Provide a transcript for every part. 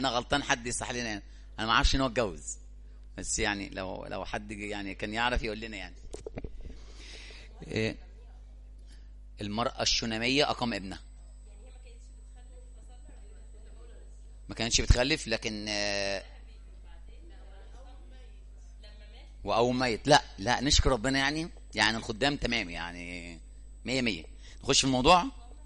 انا غلطان حد يصح لنا يعني. انا ما اعرفش ان هو اتجوز بس يعني لو لو حد يعني كان يعرف يقول لنا يعني إيه المرأة الشنامية أقام ابنها ما كانتش بتخلف لكن آه، وأول ميت لا لا نشكر ربنا يعني يعني الخدام تمام يعني مية مية نخش في الموضوع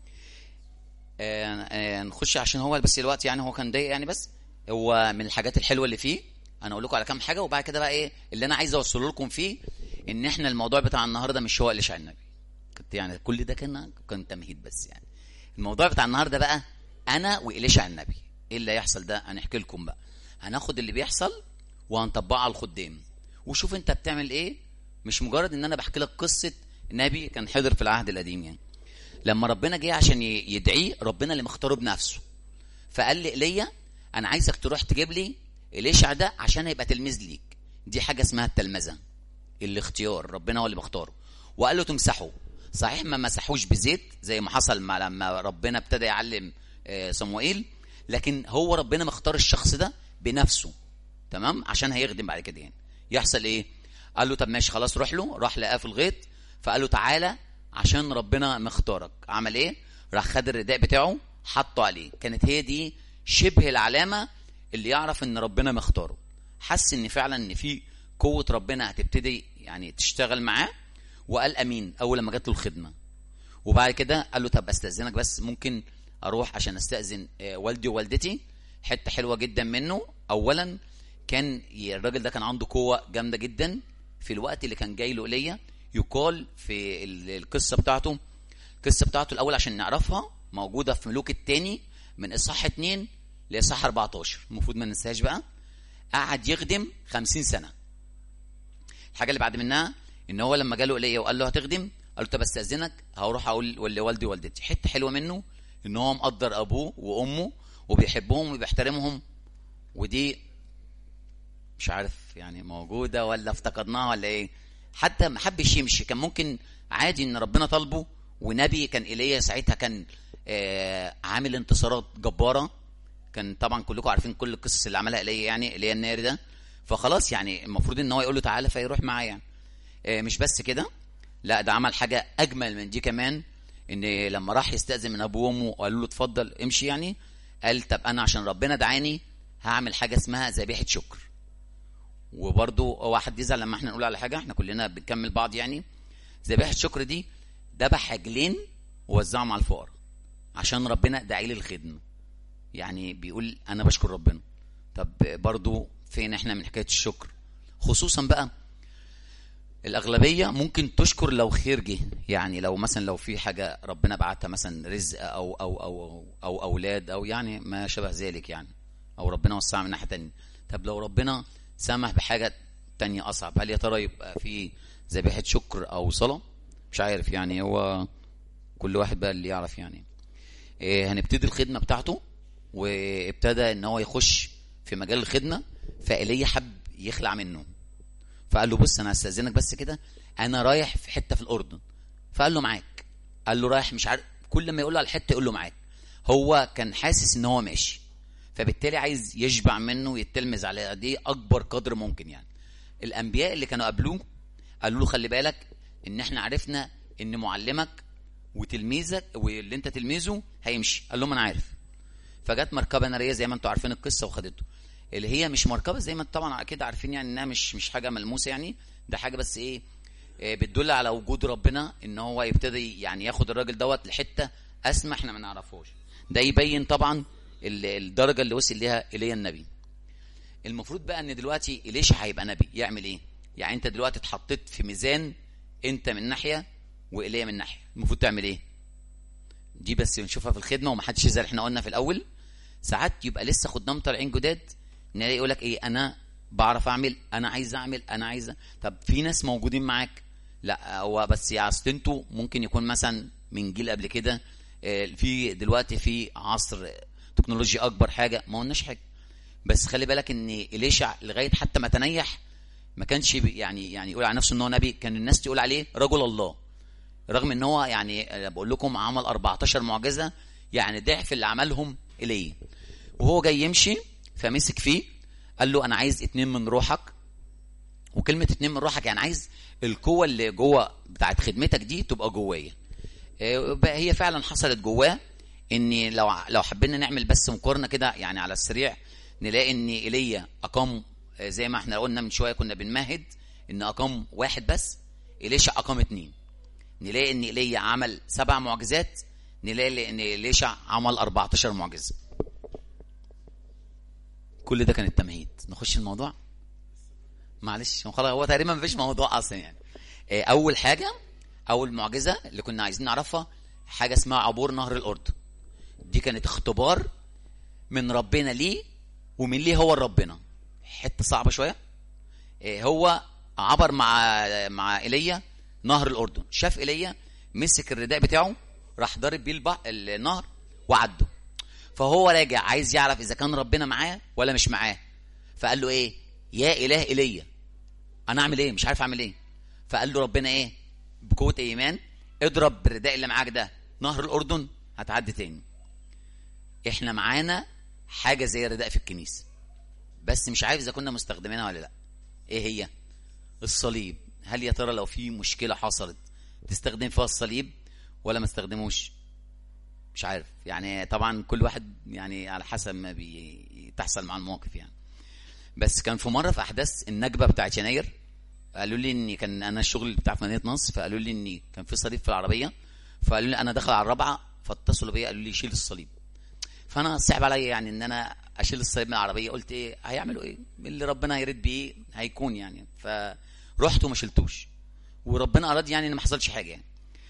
آه، آه، نخش عشان هو بس الوقت يعني هو كان ضايق يعني بس هو من الحاجات الحلوه اللي فيه انا اقول لكم على كام حاجه وبعد كده بقى ايه اللي انا عايز اوصله لكم فيه ان احنا الموضوع بتاع النهارده مش هو اللي شاع النبي كنت يعني كل ده كان كان تمهيد بس يعني الموضوع بتاع النهارده بقى انا وإليشع النبي ايه اللي هيحصل ده هنحكي لكم بقى هناخد اللي بيحصل وهنطبقه على الخدام وشوف انت بتعمل ايه مش مجرد ان انا بحكي لك قصه نبي كان حضر في العهد القديم يعني لما ربنا جه عشان ي- يدعيه ربنا اللي مختاره بنفسه فقال لي ايليا انا عايزك تروح تجيب لي اليشع ده عشان هيبقى تلميذ ليك دي حاجه اسمها التلمذه الاختيار ربنا هو اللي مختاره وقال له تمسحه صحيح ما مسحوش بزيت زي ما حصل مع لما ربنا ابتدى يعلم آه، صموئيل لكن هو ربنا مختار الشخص ده بنفسه تمام عشان هيخدم بعد كده يعني يحصل ايه قال له طب ماشي خلاص روح له راح لقاه في الغيط فقال له تعالى عشان ربنا مختارك عمل ايه راح خد الرداء بتاعه حطه عليه كانت هي دي شبه العلامه اللي يعرف ان ربنا مختاره حس ان فعلا ان في قوه ربنا هتبتدي يعني تشتغل معاه وقال امين اول لما جات له الخدمه وبعد كده قال له طب استاذنك بس ممكن اروح عشان استاذن آه، والدي ووالدتي حته حلوه جدا منه اولا كان ي- الراجل ده كان عنده قوه جامده جدا في الوقت اللي كان جاي له ايليا يقال في ال- القصه بتاعته القصه بتاعته الاول عشان نعرفها موجوده في ملوك الثاني من اصحاح 2 لاصحاح 14 المفروض ما ننساهاش بقى قعد يخدم 50 سنه الحاجه اللي بعد منها ان هو لما جاله ايليا وقال له هتخدم قال له طب استاذنك هروح اقول لوالدي ووالدتي حته حلوه منه ان هو مقدر ابوه وامه وبيحبهم وبيحترمهم ودي مش عارف يعني موجوده ولا افتقدناها ولا ايه حتى ما حبش يمشي كان ممكن عادي ان ربنا طالبه ونبي كان ايليا ساعتها كان آه عامل انتصارات جباره كان طبعا كلكم عارفين كل القصص اللي عملها ايليا يعني ايليا الناري ده فخلاص يعني المفروض ان هو يقول له تعالى فيروح معاه يعني آه مش بس كده لا ده عمل حاجه اجمل من دي كمان ان لما راح يستاذن من ابوه وامه وقالوا له اتفضل امشي يعني قال طب انا عشان ربنا دعاني هعمل حاجه اسمها ذبيحه شكر وبرضه هو حد يزعل لما احنا نقول على حاجه احنا كلنا بنكمل بعض يعني ذبيحه الشكر دي ذبح عجلين ووزعهم على الفقراء عشان ربنا داعي لي الخدمه يعني بيقول انا بشكر ربنا طب برضه فين احنا من حكايه الشكر خصوصا بقى الاغلبيه ممكن تشكر لو خير جه يعني لو مثلا لو في حاجه ربنا بعتها مثلا رزق او او او او, أو اولاد او يعني ما شابه ذلك يعني او ربنا وسعها من ناحيه تانية طب لو ربنا سمح بحاجه تانية اصعب هل يا ترى يبقى في ذبيحه شكر او صلاه مش عارف يعني هو كل واحد بقى اللي يعرف يعني إيه هنبتدي الخدمه بتاعته وابتدى ان هو يخش في مجال الخدمه فايليا حب يخلع منه فقال له بص انا هستاذنك بس كده انا رايح في حته في الاردن فقال له معاك قال له رايح مش عارف كل ما يقول له على الحته يقول له معاك هو كان حاسس ان هو ماشي فبالتالي عايز يشبع منه ويتلمذ على قد اكبر قدر ممكن يعني الانبياء اللي كانوا قبلوه قالوا له خلي بالك ان احنا عرفنا ان معلمك وتلميذك واللي انت تلميذه هيمشي قال لهم انا عارف فجت مركبه ناريه زي ما انتم عارفين القصه وخدته اللي هي مش مركبه زي ما انتم طبعا اكيد عارفين يعني انها مش مش حاجه ملموسه يعني ده حاجه بس ايه إيه بتدل على وجود ربنا ان هو يبتدي يعني ياخد الراجل دوت لحته اسمى احنا ما نعرفهاش ده يبين طبعا ال- الدرجه اللي وصل ليها ايليا النبي المفروض بقى ان دلوقتي إليشا هيبقى نبي يعمل ايه يعني انت دلوقتي اتحطيت في ميزان انت من ناحيه وايليا من ناحيه المفروض تعمل ايه دي بس بنشوفها في الخدمه ومحدش يزعل احنا قلنا في الاول ساعات يبقى لسه خدام طالعين جداد نلاقي يقول لك ايه انا بعرف اعمل انا عايز اعمل انا عايز أ- طب في ناس موجودين معاك لا هو بس يا اصل انتوا ممكن يكون مثلا من جيل قبل كده آه، في دلوقتي في عصر تكنولوجيا اكبر حاجه ما قلناش حاجه بس خلي بالك ان اليشع لغايه حتى ما تنيح ما كانش بي- يعني يعني يقول على نفسه ان هو نبي كان الناس تقول عليه رجل الله رغم ان هو يعني أنا بقول لكم عمل 14 معجزه يعني ضعف اللي عملهم ايليا وهو جاي يمشي فمسك فيه قال له انا عايز اتنين من روحك وكلمه اتنين من روحك يعني عايز القوه اللي جوه بتاعت خدمتك دي تبقى جوايا آه، بقى هي فعلا حصلت جواه ان لو لو حبينا نعمل بس مقارنه كده يعني على السريع نلاقي ان ايليا اقام آه، زي ما احنا قلنا من شويه كنا بنمهد ان اقام واحد بس إليشع اقام اتنين نلاقي ان ايليا عمل سبع معجزات نلاقي ان إليشع عمل 14 معجزه كل ده كان التمهيد نخش الموضوع معلش هو خلاص هو تقريبا مفيش موضوع اصلا يعني آه، اول حاجه اول معجزه اللي كنا عايزين نعرفها حاجه اسمها عبور نهر الاردن دي كانت اختبار من ربنا ليه ومن ليه هو ربنا حته صعبه شويه آه، هو عبر مع مع ايليا نهر الاردن شاف ايليا مسك الرداء بتاعه راح ضارب بيه البحر النهر وعده فهو راجع عايز يعرف اذا كان ربنا معاه ولا مش معاه فقال له ايه يا اله ايليا انا اعمل ايه مش عارف اعمل ايه فقال له ربنا ايه بقوه ايمان اضرب بالرداء اللي معاك ده نهر الاردن هتعدي تاني احنا معانا حاجه زي الرداء في الكنيسه بس مش عارف اذا كنا مستخدمينها ولا لا ايه هي الصليب هل يا ترى لو في مشكله حصلت تستخدم فيها الصليب ولا ما تستخدموش مش عارف يعني طبعا كل واحد يعني على حسب ما بتحصل مع المواقف يعني بس كان في مره في احداث النكبه بتاعت يناير قالوا لي ان كان انا الشغل بتاع في مدينه نصر فقالوا لي ان كان في صليب في العربيه فقالوا لي انا داخل على الرابعه فاتصلوا بيا قالوا لي شيل الصليب فانا صعب عليا يعني ان انا اشيل الصليب من العربيه قلت ايه هيعملوا ايه اللي ربنا هيرد بيه هيكون يعني فرحت وما شلتوش وربنا اراد يعني ان ما حصلش حاجه يعني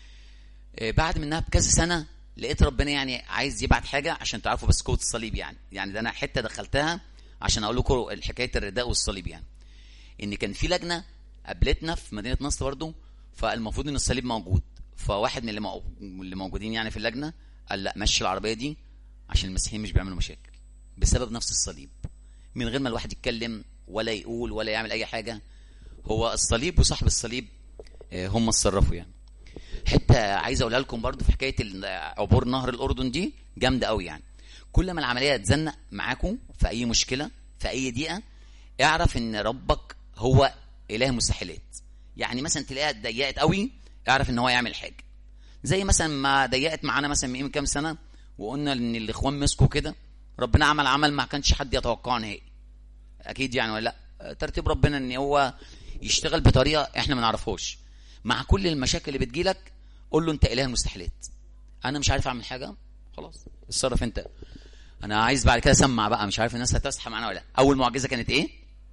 إيه بعد منها بكذا سنه لقيت ربنا يعني عايز يبعت حاجه عشان تعرفوا بس قوه الصليب يعني يعني ده انا حته دخلتها عشان اقول لكم حكايه الرداء والصليب يعني ان كان في لجنه قابلتنا في مدينه نصر برضه فالمفروض ان الصليب موجود فواحد من اللي مو- اللي موجودين يعني في اللجنه قال لا مشي العربيه دي عشان المسيحيين مش بيعملوا مشاكل بسبب نفس الصليب من غير ما الواحد يتكلم ولا يقول ولا يعمل اي حاجه هو الصليب وصاحب الصليب آه، هم اتصرفوا يعني حته عايز اقولها لكم برضو في حكايه ال- عبور نهر الاردن دي جامده قوي يعني كل ما العمليه تزنق معاكم في اي مشكله في اي دقيقه اعرف ان ربك هو اله مستحيلات يعني مثلا تلاقيها ضيقت قوي اعرف ان هو يعمل حاجه زي مثلا ما ضيقت معانا مثلا من كام سنه وقلنا ان الاخوان مسكوا كده ربنا عمل عمل ما كانش حد يتوقعه نهائي اكيد يعني ولا لا ترتيب ربنا ان هو يشتغل بطريقه احنا ما نعرفهاش مع كل المشاكل اللي بتجيلك قول له انت اله المستحيلات انا مش عارف اعمل حاجه خلاص اتصرف انت انا عايز بعد كده اسمع بقى مش عارف الناس هتصحى معانا ولا لا اول معجزه كانت ايه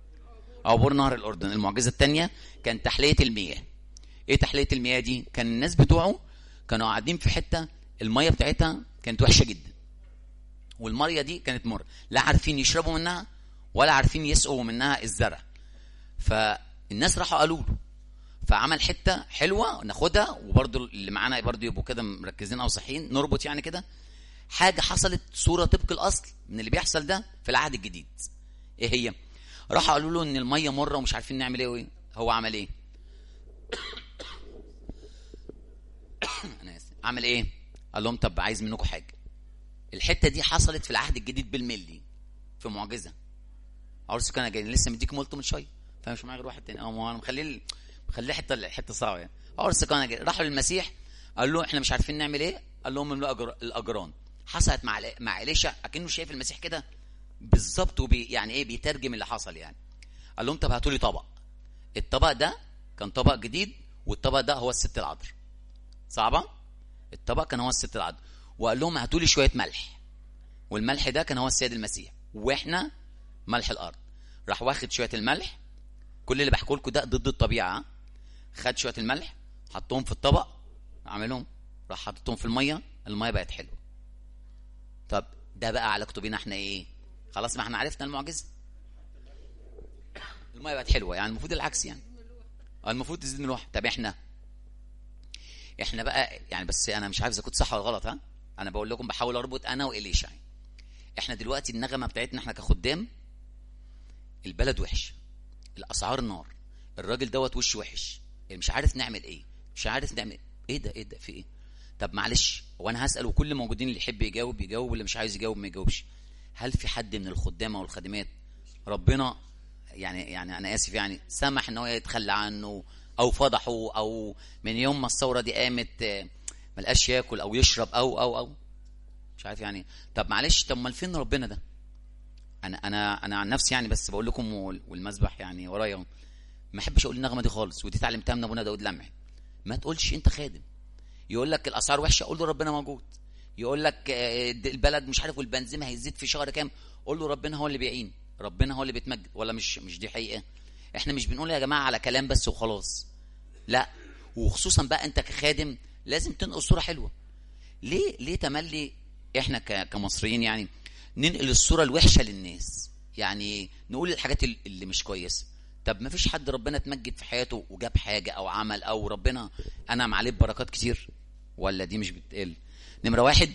عبور نهر الاردن المعجزه الثانيه كان تحليه المياه ايه تحليه المياه دي كان الناس بتوعه كانوا قاعدين في حته الميه بتاعتها كانت وحشه جدا والميه دي كانت مر لا عارفين يشربوا منها ولا عارفين يسقوا منها الزرع فالناس راحوا قالوا له فعمل حته حلوه ناخدها وبرضو اللي معانا برضو يبقوا كده مركزين او صحيين نربط يعني كده حاجه حصلت صوره طبق الاصل من اللي بيحصل ده في العهد الجديد ايه هي راحوا قالوا له ان الميه مره ومش عارفين نعمل ايه وايه هو عمل ايه انا اسف عمل ايه قال لهم طب عايز منكم حاجه الحته دي حصلت في العهد الجديد بالملي في معجزه عرس كان جاي لسه مديك مولته من شويه فمش معايا غير واحد تاني اه ما هو انا مخليه مخليه حته حته صعبه يعني عرس كان جاي راحوا للمسيح قال له احنا مش عارفين نعمل ايه قال لهم املوا أجر... الاجران حصلت مع مع اليشا اكنه شايف المسيح كده بالظبط وبي يعني ايه بيترجم اللي حصل يعني قال لهم طب هاتوا لي طبق الطبق ده كان طبق جديد والطبق ده هو الست العذراء صعبه الطبق كان هو الست العذراء وقال لهم هاتوا لي شويه ملح والملح ده كان هو السيد المسيح واحنا ملح الارض راح واخد شويه الملح كل اللي بحكوا لكم ده ضد الطبيعه ها؟ خد شويه الملح حطهم في الطبق عملهم راح حطهم في الميه الميه بقت حلوه طب ده بقى علاقته بينا احنا ايه خلاص ما احنا عرفنا المعجزه الميه بقت حلوه يعني المفروض العكس يعني آه، المفروض تزيد من الواحد طب احنا احنا بقى يعني بس انا مش عارف اذا كنت صح ولا غلط ها انا بقول لكم بحاول اربط انا واليشع احنا دلوقتي النغمه بتاعتنا احنا كخدام البلد وحش الاسعار نار الراجل دوت وش وحش مش عارف نعمل ايه مش عارف نعمل ايه ده ايه ده في ايه طب معلش وانا هسال وكل موجودين اللي يحب يجاوب يجاوب واللي مش عايز يجاوب ما يجاوبش هل في حد من الخدام او الخادمات ربنا يعني يعني انا اسف يعني سمح ان هو يتخلى عنه او فضحه او من يوم ما الثوره دي قامت آه، ملقاش ياكل او يشرب او او او مش عارف يعني طب معلش طب امال فين ربنا ده انا انا انا عن نفسي يعني بس بقول لكم وال- والمسبح يعني ورايا ما احبش اقول النغمه دي خالص ودي اتعلمتها من ابونا داود لمعي ما تقولش انت خادم يقول لك الاسعار وحشه قول له ربنا موجود يقول لك آه، البلد مش عارف والبنزين هيزيد في شهر كام قول له ربنا هو اللي بيعين ربنا هو اللي بيتمجد ولا مش مش دي حقيقه احنا مش بنقول يا جماعه على كلام بس وخلاص لا وخصوصا بقى انت كخادم لازم تنقل صوره حلوه ليه ليه تملي احنا ك- كمصريين يعني ننقل الصوره الوحشه للناس يعني نقول الحاجات ال- اللي مش كويسه طب ما فيش حد ربنا اتمجد في حياته وجاب حاجه او عمل او ربنا انعم عليه ببركات كتير ولا دي مش بتقل نمره واحد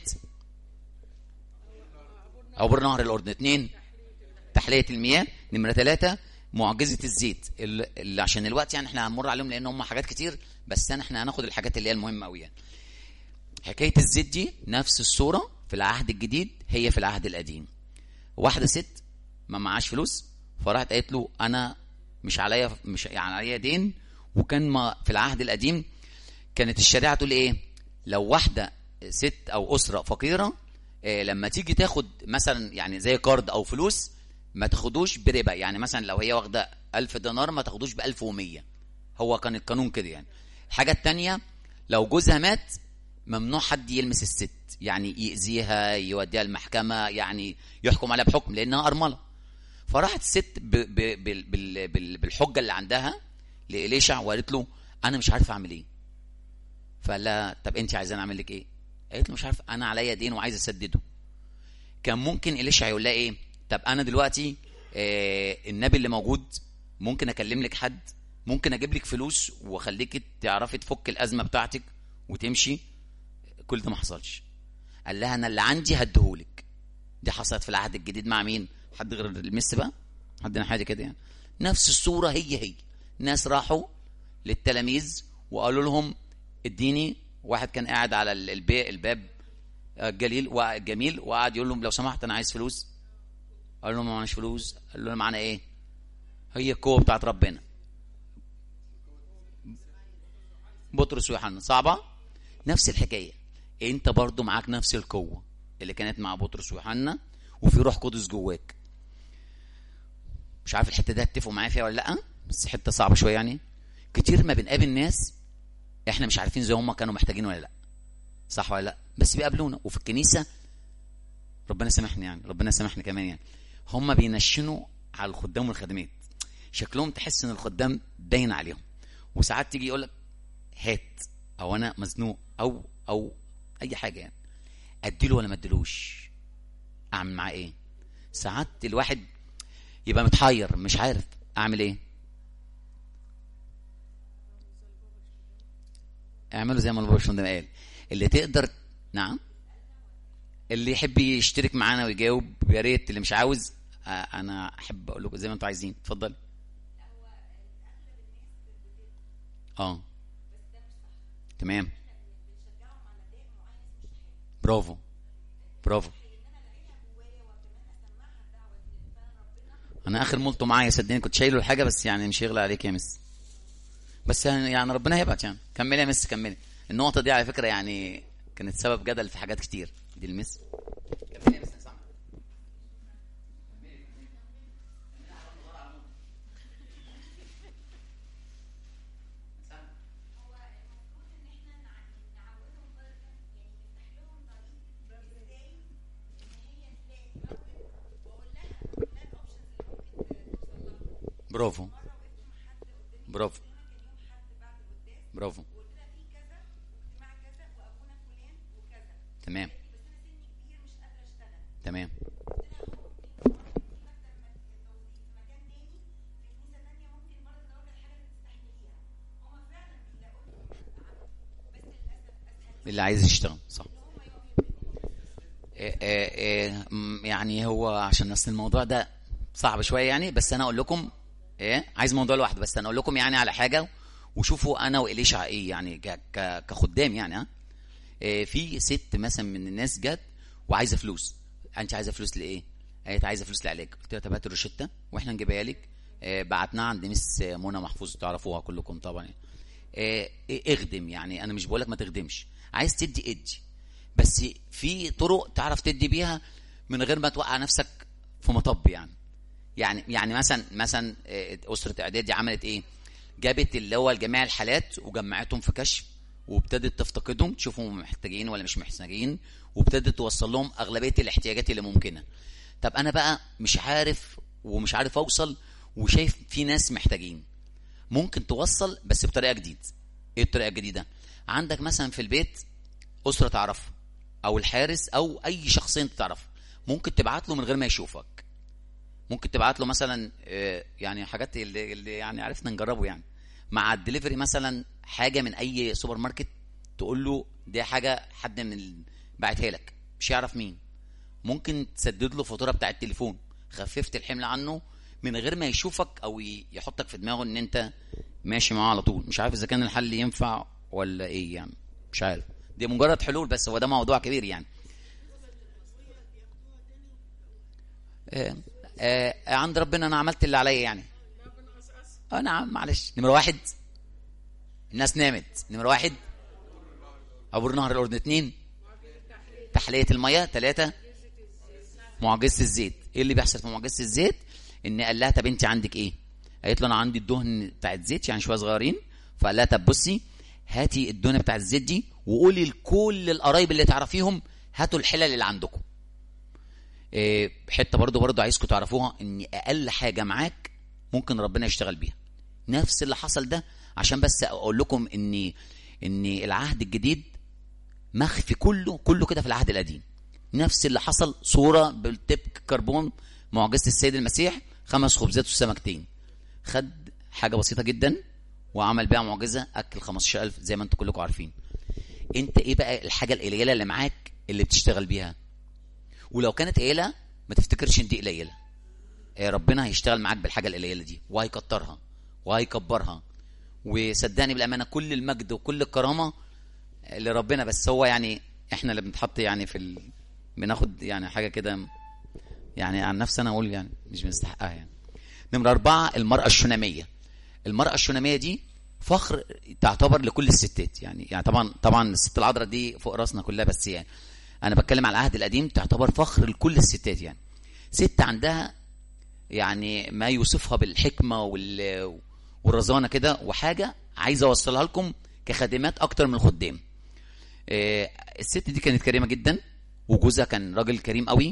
عبور نهر الاردن اتنين تحليه المياه نمره ثلاثة معجزه الزيت اللي اللي عشان الوقت يعني احنا هنمر عليهم لان هم حاجات كتير بس انا احنا هناخد الحاجات اللي هي المهمه قوي يعني حكايه الزيت دي نفس الصوره في العهد الجديد هي في العهد القديم واحده ست ما معاش فلوس فراحت قالت له انا مش عليا مش يعني عليا دين وكان ما في العهد القديم كانت الشريعه تقول ايه لو واحده ست او اسره فقيره إيه لما تيجي تاخد مثلا يعني زي كارد او فلوس ما تاخدوش بربا يعني مثلا لو هي واخده 1000 دينار ما تاخدوش ب 1100 هو كان القانون كده يعني الحاجه التانية لو جوزها مات ممنوع حد يلمس الست يعني يأذيها يوديها المحكمة يعني يحكم عليها بحكم لأنها أرملة فراحت الست ب ب بال بال بال بالحجة اللي عندها لإليشع وقالت له أنا مش عارفة أعمل إيه فقال لها طب أنت عايزاني أعمل لك إيه قالت له مش عارف أنا عليا دين وعايز أسدده كان ممكن إليشع يقول لها إيه طب أنا دلوقتي آه النبي اللي موجود ممكن أكلم لك حد ممكن أجيب لك فلوس وأخليك تعرفي تفك الأزمة بتاعتك وتمشي كل ده ما حصلش قال لها انا اللي عندي هديهولك دي حصلت في العهد الجديد مع مين حد غير المس بقى عندنا حاجه كده يعني نفس الصوره هي هي ناس راحوا للتلاميذ وقالوا لهم اديني واحد كان قاعد على ال- البي الباب آه، جليل وجميل وقعد يقول لهم لو سمحت انا عايز فلوس قال لهم ما معناش فلوس قال لهم معانا ايه هي القوه بتاعت ربنا بطرس ويوحنا صعبه نفس الحكايه انت برضو معاك نفس القوه اللي كانت مع بطرس ويوحنا وفي روح قدس جواك مش عارف الحته دي هتتفقوا معايا فيها ولا لا بس حته صعبه شويه يعني كتير ما بنقابل ناس احنا مش عارفين زي هم كانوا محتاجين ولا لا صح ولا لا بس بيقابلونا وفي الكنيسه ربنا سامحني يعني ربنا سامحني كمان يعني هم بينشنوا على الخدام والخدمات شكلهم تحس ان الخدام باين عليهم وساعات تيجي يقول لك هات او انا مزنوق او او اي حاجه يعني اديله ولا ما اديلوش اعمل معاه ايه ساعات الواحد يبقى متحير مش عارف اعمل ايه اعملوا زي ما البابا شنودة قال اللي تقدر نعم اللي يحب يشترك معانا ويجاوب يا ريت اللي مش عاوز آه، انا احب اقول لكم زي ما انتوا عايزين اتفضل اه تمام برافو برافو انا اخر مولتو معايا صدقني كنت شايله الحاجه بس يعني مش هيغلى عليك يا مس بس يعني يعني ربنا هيبعت يعني كملي يا مس كملي النقطه دي على فكره يعني كانت سبب جدل في حاجات كتير دي المس كملي يا مس أنا سامعك. برافو برافو برافو تمام تمام اللي عايز يشتغل صح إيه إيه إيه م- يعني هو عشان اصل الموضوع ده صعب شويه يعني بس انا اقول لكم ايه عايز موضوع لوحده بس انا اقول لكم يعني على حاجه وشوفوا انا واليشع ايه يعني ك- ك- كخدام يعني ها إيه في ست مثلا من الناس جت وعايزه فلوس انت عايزه فلوس لايه قالت عايزه فلوس العلاج قلت لها طب هات الروشته واحنا نجيبها لك آه، بعتناها عند مس منى محفوظ تعرفوها كلكم طبعا آه، اخدم يعني انا مش بقولك ما تخدمش عايز تدي ادي بس في طرق تعرف تدي بيها من غير ما توقع نفسك في مطب يعني يعني يعني مثلا مثلا آه، اسره اعدادي عملت ايه جابت اللي هو جميع الحالات وجمعتهم في كشف وابتدت تفتقدهم تشوفهم محتاجين ولا مش محتاجين وابتدت توصل لهم اغلبيه الاحتياجات اللي ممكنه طب انا بقى مش عارف ومش عارف اوصل وشايف في ناس محتاجين ممكن توصل بس بطريقه جديده ايه الطريقه الجديده عندك مثلا في البيت اسره تعرفها او الحارس او اي شخص انت تعرفه ممكن تبعت له من غير ما يشوفك ممكن تبعت له مثلا آه، يعني حاجات اللي, اللي يعني عرفنا نجربه يعني مع الدليفري مثلا حاجه من اي سوبر ماركت تقول له دي حاجه حد من ال- باعتها لك مش يعرف مين ممكن تسدد له فاتوره بتاع التليفون خففت الحمل عنه من غير ما يشوفك او ي- يحطك في دماغه ان انت ماشي معاه على طول مش عارف اذا كان الحل ينفع ولا ايه يعني مش عارف دي مجرد حلول بس هو ده موضوع كبير يعني آه آه عند ربنا انا عملت اللي عليا يعني اه نعم معلش نمرة واحد الناس نامت نمرة واحد عبور نهر الأردن اتنين تحلية المياه ثلاثة معجزة الزيت ايه اللي بيحصل في معجزة الزيت ان قال لها طب انت عندك ايه قالت له انا عندي الدهن بتاعت زيت يعني شويه صغيرين فقال لها طب بصي هاتي الدهن بتاع الزيت دي وقولي لكل القرايب اللي تعرفيهم هاتوا الحلل اللي عندكم إيه، حته برضو برضو عايزكم تعرفوها ان اقل حاجه معاك ممكن ربنا يشتغل بيها نفس اللي حصل ده عشان بس اقول لكم ان ان العهد الجديد مخفي كله كله كده في العهد القديم نفس اللي حصل صوره بالتبك كربون معجزه السيد المسيح خمس خبزات وسمكتين خد حاجه بسيطه جدا وعمل بيها معجزه اكل 15000 زي ما انتم كلكم عارفين انت ايه بقى الحاجه القليله اللي معاك اللي بتشتغل بيها ولو كانت قليله ما تفتكرش ان دي قليله آه، ربنا هيشتغل معاك بالحاجه القليله دي وهيكترها وهيكبرها وصدقني بالامانه كل المجد وكل الكرامه لربنا بس هو يعني احنا اللي بنتحط يعني في ال... بناخد يعني حاجه كده يعني عن نفسي انا اقول يعني مش بنستحقها يعني نمرة أربعة المرأة الشنامية المرأة الشنامية دي فخر تعتبر لكل الستات يعني يعني طبعا طبعا الست العذراء دي فوق راسنا كلها بس يعني انا بتكلم على العهد القديم تعتبر فخر لكل الستات يعني ست عندها يعني ما يوصفها بالحكمه وال والرزانه كده وحاجه عايز اوصلها لكم كخادمات اكتر من الخدام آه، الست دي كانت كريمه جدا وجوزها كان راجل كريم قوي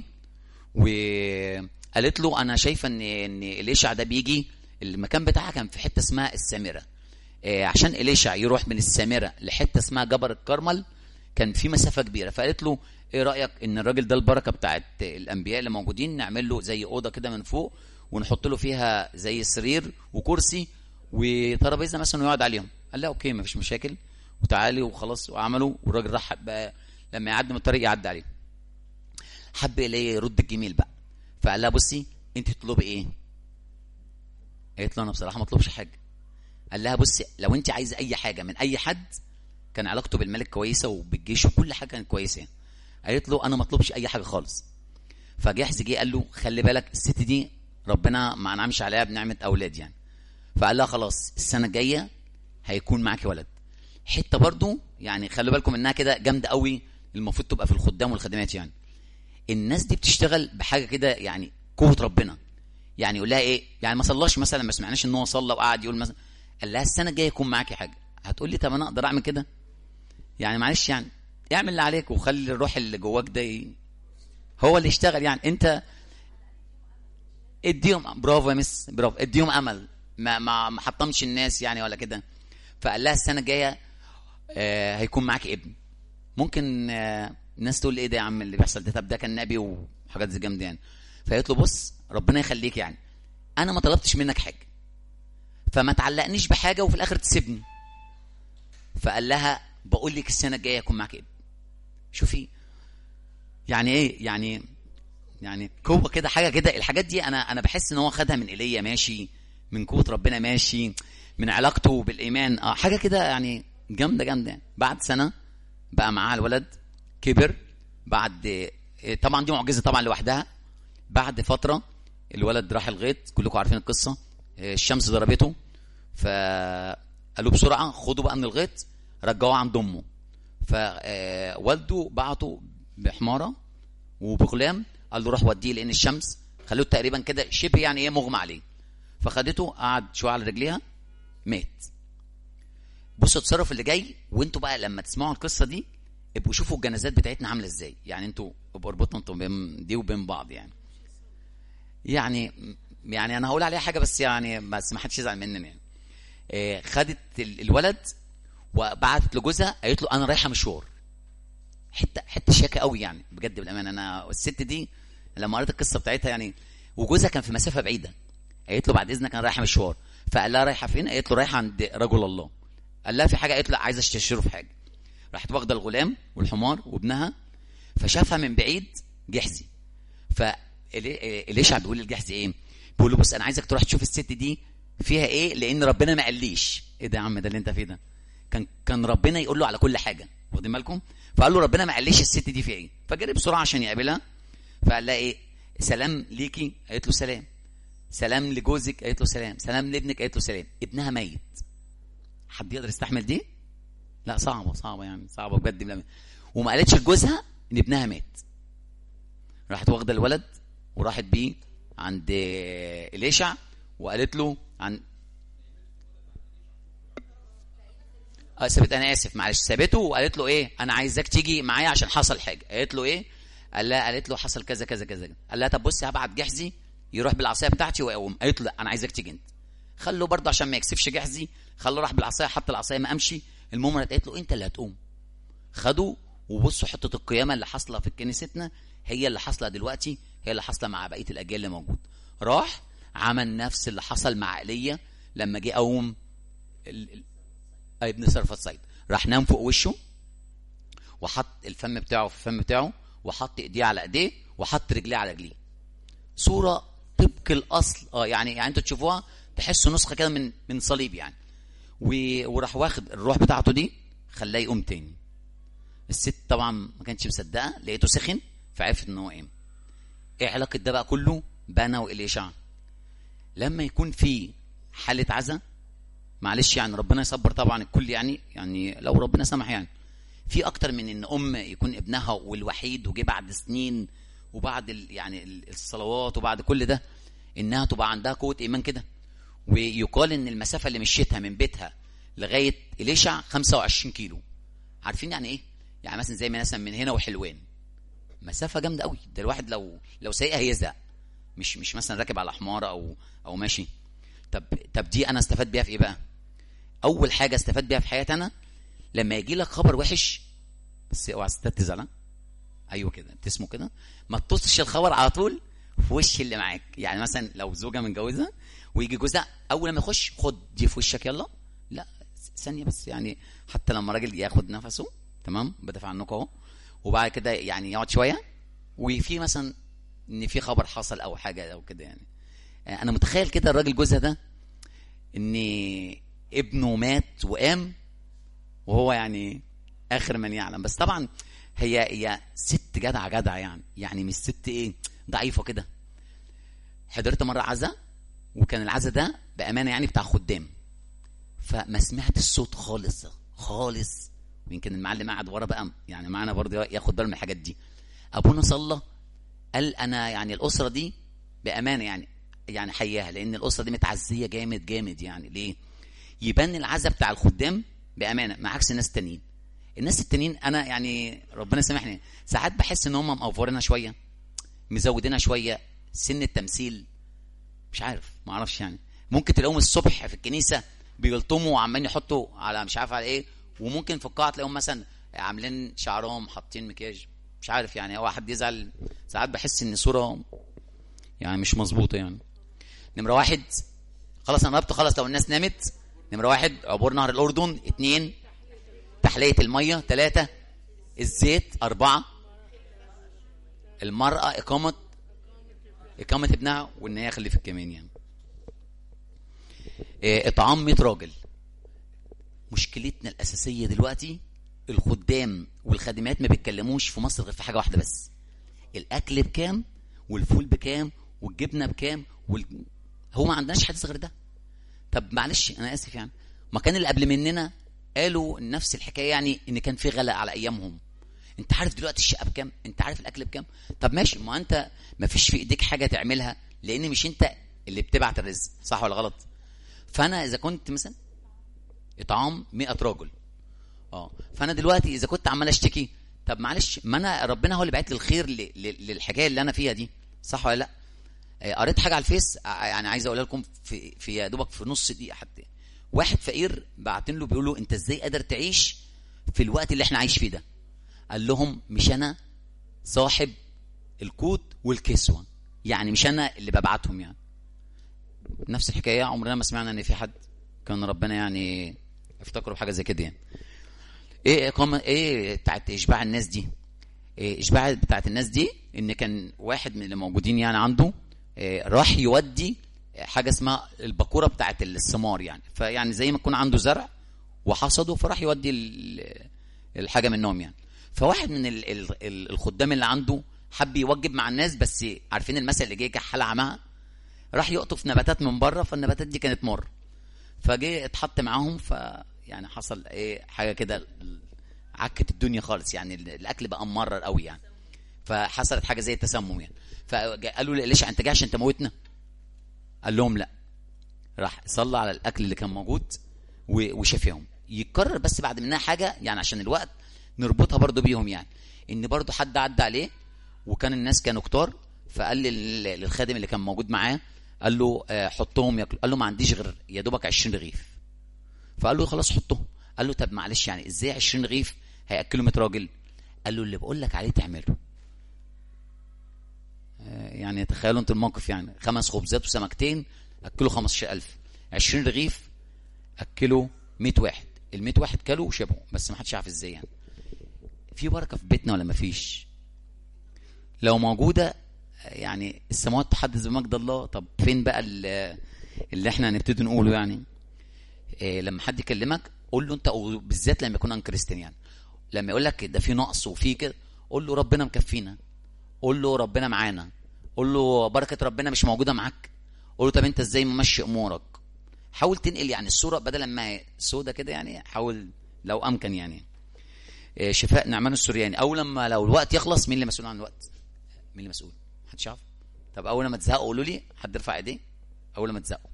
وقالت له انا شايفه ان ان اليشع ده بيجي المكان بتاعها كان في حته اسمها السامره آه، عشان اليشع يروح من السامره لحته اسمها جبل الكرمل كان في مسافه كبيره فقالت له ايه رايك ان الراجل ده البركه بتاعت الانبياء اللي موجودين نعمل له زي اوضه كده من فوق ونحط له فيها زي سرير وكرسي وترابيزه مثلا ويقعد عليهم قال لها اوكي مفيش مشاكل وتعالي وخلاص وعملوا والراجل راح بقى لما يعدي من الطريق يعدي عليه حب اليه يرد الجميل بقى فقال لها بصي انت تطلبي ايه قالت له انا بصراحه ما اطلبش حاجه قال لها بصي لو انت عايزه اي حاجه من اي حد كان علاقته بالملك كويسه وبالجيش وكل حاجه كانت كويسه يعني قالت له انا ما اطلبش اي حاجه خالص فجحز جه قال له خلي بالك الست دي ربنا ما انعمش عليها بنعمه اولاد يعني فقال لها خلاص السنه الجايه هيكون معاكي ولد حته برضو يعني خلوا بالكم انها كده جامده قوي المفروض تبقى في الخدام والخدمات يعني الناس دي بتشتغل بحاجه كده يعني قوه ربنا يعني يقول لها ايه يعني ما صلاش مثلا ما سمعناش ان هو صلى وقعد يقول مثلا قال لها السنه الجايه يكون معاكي حاجه هتقول لي طب انا اقدر اعمل كده يعني معلش يعني اعمل اللي عليك وخلي الروح اللي جواك ده ي- هو اللي يشتغل يعني انت اديهم برافو يا مس برافو اديهم امل ما ما ما حطمش الناس يعني ولا كده فقال لها السنه الجايه آه هيكون معاك ابن ممكن آه الناس تقول ايه ده يا عم اللي بيحصل ده طب ده كان نبي وحاجات زي جامده يعني فقالت له بص ربنا يخليك يعني انا ما طلبتش منك حاجه فما تعلقنيش بحاجه وفي الاخر تسيبني فقال لها بقول لك السنه الجايه يكون معاك ابن شوفي يعني ايه يعني يعني قوه كده حاجه كده الحاجات دي انا انا بحس ان هو خدها من ايليا ماشي من قوه ربنا ماشي من علاقته بالايمان اه حاجه كده يعني جامده جامده يعني. بعد سنه بقى معاها الولد كبر بعد إيه، طبعا دي معجزه طبعا لوحدها بعد فتره الولد راح الغيط كلكم عارفين القصه آه، الشمس ضربته فقالوا بسرعه خدوا بقى من الغيط رجعوه عند امه فوالده بعته بحماره وبغلام قال له روح وديه لان الشمس خلوه تقريبا كده شبه يعني ايه مغمى عليه فخدته قعد شويه على رجليها مات بصوا التصرف اللي جاي وانتوا بقى لما تسمعوا القصه دي ابقوا شوفوا الجنازات بتاعتنا عامله ازاي يعني انتوا ابقوا اربطوا انتوا بين دي وبين بعض يعني يعني يعني انا هقول عليها حاجه بس يعني بس ما حدش يزعل مننا يعني آه، خدت ال- الولد وبعتت لجوزها قالت له انا رايحه مشوار حته حته شياكه قوي يعني بجد بالامانه انا الست دي لما قريت القصه بتاعتها يعني وجوزها كان في مسافه بعيده قالت له بعد اذنك انا رايحه مشوار فقال لها رايحه فين قالت له رايحه عند رجل الله قال لها في حاجه قالت له لا عايزه استشيره في حاجه راحت واخده الغلام والحمار وابنها فشافها من بعيد جحزي فاليشع بيقول للجحزي ايه بيقول له بص انا عايزك تروح تشوف الست دي فيها ايه لان ربنا ما قاليش ايه ده يا عم ده اللي انت فيه ده كان كان ربنا يقول له على كل حاجه واخدين بالكم فقال له ربنا ما قاليش الست دي فيها ايه فجري بسرعه عشان يقابلها فقال لها ايه سلام ليكي قالت له سلام سلام لجوزك قالت له سلام سلام لابنك قالت له سلام ابنها ميت حد يقدر يستحمل دي لا صعبه صعبه يعني صعبه بجد بلا- وما قالتش لجوزها ان ابنها مات راحت واخده الولد وراحت بيه عند اليشع وقالت له عن اه سابت انا اسف معلش سابته وقالت له ايه انا عايزاك تيجي معايا عشان حصل حاجه قالت له ايه قال لها قالت له حصل كذا كذا كذا قال لها طب بصي هبعت جحزي يروح بالعصايه بتاعتي ويقوم قالت له لا انا عايزاك تيجي انت خلوا برضه عشان ما يكسفش جحزي خلوه راح بالعصايه حط العصايه ما امشي المهم راحت قالت له انت اللي هتقوم خدوا وبصوا حته القيامه اللي حاصله في كنيستنا هي اللي حاصله دلوقتي هي اللي حاصله مع بقيه الاجيال اللي موجود راح عمل نفس اللي حصل مع ايليا لما جه قوم ال- ال- ابن سرفة الصيد راح نام فوق وشه وحط الفم بتاعه في الفم بتاعه وحط ايديه على ايديه وحط رجليه على رجليه صوره طبق الاصل اه يعني يعني انتوا تشوفوها تحسوا نسخه كده من من صليب يعني و- وراح واخد الروح بتاعته دي خلاه يقوم تاني الست طبعا ما كانتش مصدقه لقيته سخن فعرفت ان هو قام ايه علاقه ده بقى كله بانا واليشع لما يكون في حاله عزا معلش يعني ربنا يصبر طبعا الكل يعني يعني لو ربنا سمح يعني في اكتر من ان ام يكون ابنها والوحيد وجه بعد سنين وبعد ال يعني ال- الصلوات وبعد كل ده انها تبقى عندها قوه ايمان كده ويقال ان المسافه اللي مشيتها من بيتها لغايه اليشع 25 كيلو عارفين يعني ايه يعني مثلا زي ما مثلا من هنا وحلوان مسافه جامده قوي ده الواحد لو لو سايقها هيزهق مش مش مثلا راكب على حماره او او ماشي طب طب دي انا استفاد بيها في ايه بقى اول حاجه استفاد بيها في حياتي انا لما يجي لك خبر وحش بس اوعى الستات تزعل ها؟ ايوه كده تسمه كده ما تطصش الخبر على طول في وش اللي معاك يعني مثلا لو زوجه متجوزه ويجي جوزها اول ما يخش خد دي في وشك يلا لا ثانيه بس يعني حتى لما راجل ياخد نفسه تمام بدافع عنكم اهو وبعد كده يعني يقعد شويه وفي مثلا ان في خبر حصل او حاجه او كده يعني انا متخيل كده الراجل جوزها ده ان ابنه مات وقام وهو يعني اخر من يعلم بس طبعا هي هي ست جدعه جدعه يعني يعني مش ست ايه ضعيفه كده حضرت مره عزا وكان العزا ده بامانه يعني بتاع خدام فما سمعت الصوت خالص خالص ويمكن المعلم قاعد ورا بقى يعني معانا برضه ياخد باله من الحاجات دي ابونا صلى قال انا يعني الاسره دي بامانه يعني يعني حياها لان الاسره دي متعزيه جامد جامد يعني ليه يبان العزا بتاع الخدام بامانه مع عكس الناس التانيين الناس التانيين انا يعني ربنا يسامحني ساعات بحس ان هم مقفورينها شويه مزودينها شويه سن التمثيل مش عارف ما اعرفش يعني ممكن تلاقيهم الصبح في الكنيسه بيلطموا وعمالين يحطوا على مش عارف على ايه وممكن في القاعه تلاقيهم مثلا عاملين شعرهم حاطين مكياج مش عارف يعني هو حد يزعل ساعات بحس ان صوره يعني مش مظبوطه يعني نمره واحد خلاص انا قربت خلاص لو الناس نامت نمره واحد عبور نهر الاردن اثنين تحليه الميه ثلاثه الزيت اربعه المراه اقامه اقامه ابنها وان هي خلفت كمان يعني إيه، اطعام 100 راجل مشكلتنا الاساسيه دلوقتي الخدام والخادمات ما بيتكلموش في مصر غير في حاجه واحده بس الاكل بكام والفول بكام والجبنه بكام وال... هو ما عندناش حديث غير ده طب معلش انا اسف يعني ما كان اللي قبل مننا قالوا نفس الحكايه يعني ان كان في غلاء على ايامهم انت عارف دلوقتي الشقه بكام انت عارف الاكل بكام طب ماشي ما انت ما فيش في ايديك حاجه تعملها لان مش انت اللي بتبعت الرزق صح ولا غلط فانا اذا كنت مثلا اطعام 100 راجل اه فانا دلوقتي اذا كنت عمال اشتكي طب معلش ما انا ربنا هو اللي بعت لي الخير ل- ل- للحكايه اللي انا فيها دي صح ولا لا آه، قريت حاجه على الفيس آه، يعني عايز اقولها لكم في في يا دوبك في نص دقيقه حتى واحد فقير بعتين له بيقول له انت ازاي قادر تعيش في الوقت اللي احنا عايش فيه ده قال لهم مش انا صاحب القوت والكسوه يعني مش انا اللي ببعتهم يعني نفس الحكايه عمرنا ما سمعنا ان في حد كان ربنا يعني افتكروا بحاجه زي كده يعني ايه اقامه ايه بتاعت اشباع الناس دي إيه اشباع بتاعت الناس دي ان كان واحد من اللي موجودين يعني عنده إيه راح يودي حاجه اسمها الباكوره بتاعت الثمار يعني فيعني زي ما يكون عنده زرع وحصده فراح يودي ال- الحاجه منهم يعني فواحد من ال- ال- ال- الخدام اللي عنده حب يوجب مع الناس بس عارفين المثل اللي جه كحل عمها راح يقطف نباتات من بره فالنباتات دي كانت مر فجه اتحط معاهم ف يعني حصل ايه حاجه كده عكت الدنيا خالص يعني ال- الاكل بقى ممرر قوي يعني فحصلت حاجه زي التسمم يعني فقالوا لي ليش انت جاي عشان تموتنا قال لهم لا راح صلى على الاكل اللي كان موجود و- وشفيهم يتكرر بس بعد منها حاجه يعني عشان الوقت نربطها برضو بيهم يعني ان برضو حد عدى عليه وكان الناس كانوا كتار فقال لل- للخادم اللي كان موجود معاه قال له آه، حطهم ياكلوا قال له ما عنديش غير يا دوبك 20 رغيف فقال له خلاص حطهم قال له طب معلش يعني ازاي 20 رغيف هياكلوا 100 راجل قال له اللي بقول لك عليه تعمله آه، يعني تخيلوا انتوا الموقف يعني خمس خبزات وسمكتين اكلوا 15000 20 رغيف اكلوا 100 واحد ال 100 واحد كلوا وشبعوا بس ما حدش عارف ازاي يعني في بركه في بيتنا ولا ما فيش لو موجوده يعني السماوات تحدث بمجد الله طب فين بقى ال- اللي احنا هنبتدي نقوله يعني إيه لما حد يكلمك قول له انت أو بالذات لما يكون ان كريستيان يعني لما يقول لك ده في نقص وفي كده قول له ربنا مكفينا قول له ربنا معانا قول له بركه ربنا مش موجوده معاك قول له طب انت ازاي ممشي امورك حاول تنقل يعني الصوره بدل ما سودة كده يعني حاول لو امكن يعني إيه شفاء نعمان السورياني او لما لو الوقت يخلص مين اللي مسؤول عن الوقت مين اللي مسؤول محدش يعرف طب اول ما تزهقوا قولوا لي حد يرفع ايديه اول ما تزهقوا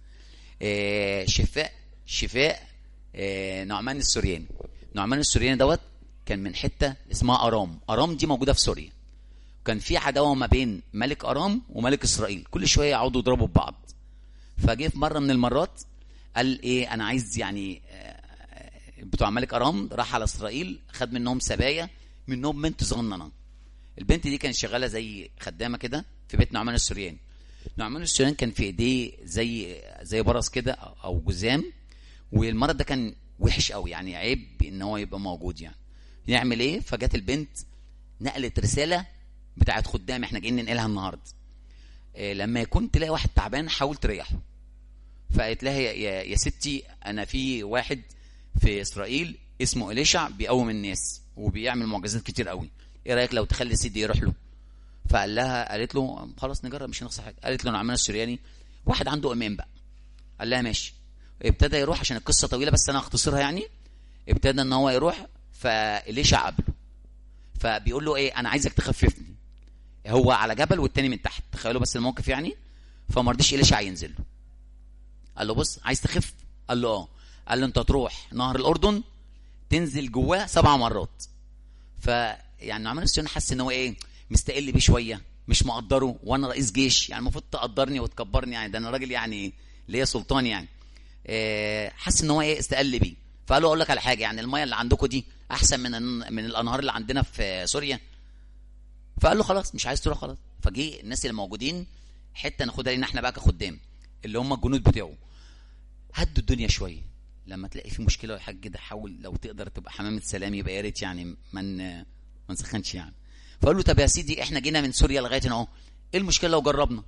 آه، شفاء شفاء آه، نعمان السورياني نعمان السورياني دوت كان من حته اسمها ارام ارام دي موجوده في سوريا كان في عداوه ما بين ملك ارام وملك اسرائيل كل شويه يقعدوا يضربوا في بعض فجه في مره من المرات قال ايه انا عايز يعني آه، بتوع ملك ارام راح على اسرائيل خد منهم سبايا منهم بنت صغننه البنت دي كانت شغاله زي خدامه كده في بيت نعمان السورياني نعمان السورياني كان في ايديه زي زي برص كده او جزام والمرض ده كان وحش قوي يعني عيب ان هو يبقى موجود يعني يعمل ايه فجت البنت نقلت رساله بتاعت خدام احنا جايين ننقلها النهارده إيه لما يكون تلاقي واحد تعبان حاول تريحه فقالت لها يا, يا, يا ستي انا في واحد في اسرائيل اسمه اليشع بيقوم الناس وبيعمل معجزات كتير قوي ايه رايك لو تخلي سيدي يروح له فقال لها قالت له خلاص نجرب مش هنخسر حاجه قالت له نعمان السورياني واحد عنده امام بقى قال لها ماشي ابتدى يروح عشان القصه طويله بس انا هختصرها يعني ابتدى ان هو يروح فاليشع قابله فبيقول له ايه انا عايزك تخففني هو على جبل والتاني من تحت تخيلوا بس الموقف يعني فما رضيش اليشع ينزل له قال له بص عايز تخف قال له اه قال له انت تروح نهر الاردن تنزل جواه سبع مرات فيعني نعمان السورياني حس ان هو ايه مستقل بيه شويه مش مقدره وانا رئيس جيش يعني المفروض تقدرني وتكبرني يعني ده انا راجل يعني ليا سلطان يعني آه، حس ان هو ايه استقل بيه فقال له اقول لك على حاجه يعني الميه اللي عندكم دي احسن من من الانهار اللي عندنا في سوريا فقال له خلاص مش عايز تروح خلاص فجه الناس اللي موجودين حته ناخدها لنا احنا بقى كخدام اللي هم الجنود بتوعه هدوا الدنيا شويه لما تلاقي في مشكله ولا حاجه كده حاول لو تقدر تبقى حمامه سلام يبقى يا ريت يعني من ما نسخنش يعني فقال له طب يا سيدي احنا جينا من سوريا لغايه هنا اهو ايه المشكله لو جربنا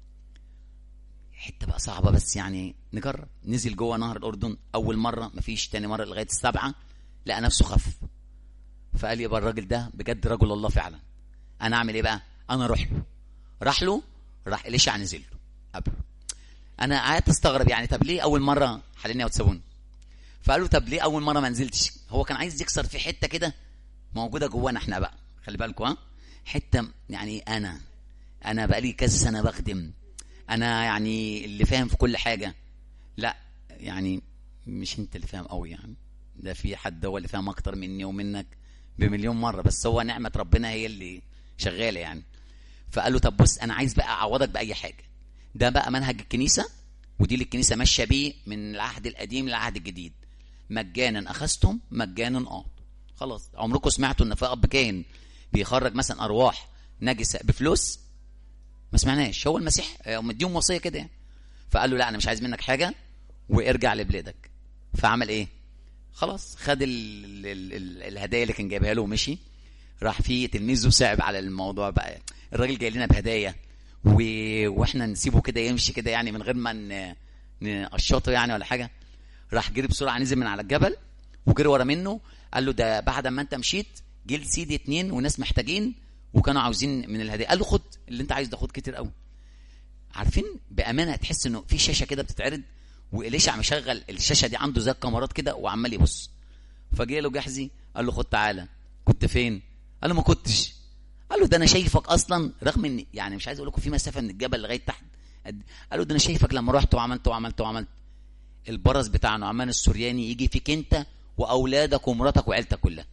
حته بقى صعبه بس يعني نجرب نزل جوه نهر الاردن اول مره مفيش تاني مره لغايه السبعه لقى نفسه خف فقال يبقى الراجل ده بجد رجل الله فعلا انا اعمل ايه بقى انا اروح له راح له راح اليشع نزل له قبله انا قعدت استغرب يعني طب ليه اول مره حللني وتسابوني فقال له طب ليه اول مره ما نزلتش هو كان عايز يكسر في حته كده موجوده جوانا احنا بقى خلي بالكم ها حته يعني انا انا بقالي كذا سنه بخدم انا يعني اللي فاهم في كل حاجه لا يعني مش انت اللي فاهم قوي يعني ده في حد هو اللي فاهم اكتر مني ومنك بمليون مره بس هو نعمه ربنا هي اللي شغاله يعني فقال له طب بص انا عايز بقى اعوضك باي حاجه ده بقى منهج الكنيسه ودي اللي الكنيسه ماشيه بيه من العهد القديم للعهد الجديد مجانا اخذتم مجانا اعطوا خلاص عمركم سمعتوا ان في اب كاهن بيخرج مثلا ارواح نجسه بفلوس ما سمعناش هو المسيح آه، مديهم وصيه كده يعني فقال له لا انا مش عايز منك حاجه وارجع لبلادك فعمل ايه خلاص خد ال ال ال الهدايا اللي كان جايبها له ومشي راح في تلميذه صعب على الموضوع بقى الراجل جاي لنا بهدايا و... واحنا نسيبه كده يمشي كده يعني من غير ما ن... نقشطه يعني ولا حاجه راح جري بسرعه نزل من على الجبل وجري ورا منه قال له ده بعد ما انت مشيت جه لسيدي اتنين وناس محتاجين وكانوا عاوزين من الهدايا قال له خد اللي انت عايز ده خد كتير قوي عارفين بامانه تحس انه في شاشه كده بتتعرض واليشع مشغل الشاشه دي عنده زي الكاميرات كده وعمال يبص فجه له جحزي قال له خد تعالى كنت فين قال له ما كنتش قال له ده انا شايفك اصلا رغم ان يعني مش عايز اقول لكم في مسافه من الجبل لغايه تحت قد- قال له ده انا شايفك لما رحت وعملت وعملت وعملت البرص بتاع نعمان السورياني يجي فيك انت واولادك ومراتك وعيلتك كلها